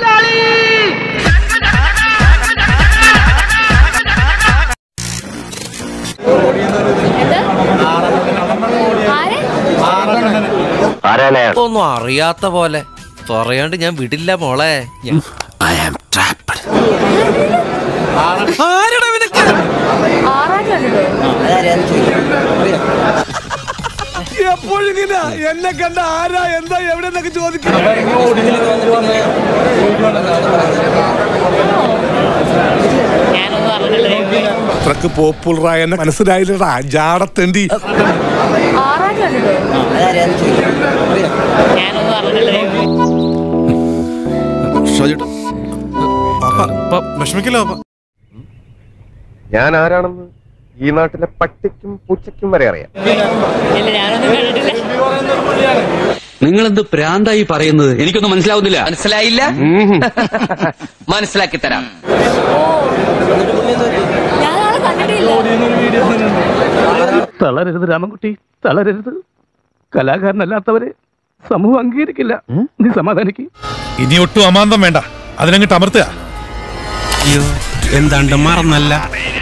ഒന്നും അറിയാത്ത പോലെ പറയാണ്ട് ഞാൻ വിടില്ല മോളെ ആരെടാ ഇവനൊക്കെ? എപ്പോഴിങ്ങനെ എന്നെ കണ്ട ആരാ എന്താ എവിടെ എന്നൊക്കെ ചോദിക്കും അത്രക്ക് പോപ്പുലറായ എന്നെ മനസ്സിലായില്ലടാ ജാടത്തേണ്ടി വിഷമിക്കല്ലോ ഞാൻ ആരാണെന്ന് ഈ നാട്ടിലെ പട്ടിക്കും പൂച്ചയ്ക്കും വരെ അറിയാം നിങ്ങൾ എന്ത് പ്രാന്തായി പറയുന്നത് എനിക്കൊന്നും മനസ്സിലാവുന്നില്ല മനസ്സിലായില്ല മനസ്സിലാക്കി തരാം തളരരുത് രാമൻകുട്ടി തളരരുത് കലാകാരനല്ലാത്തവരെ സമൂഹം അംഗീകരിക്കില്ല നീ സമാധാനിക്ക് ഇനി ഒട്ടും അമാന്തം വേണ്ട അതിനങ്ങിട്ട് അമർത്തുക എന്താണ്ട് മറന്നല്ല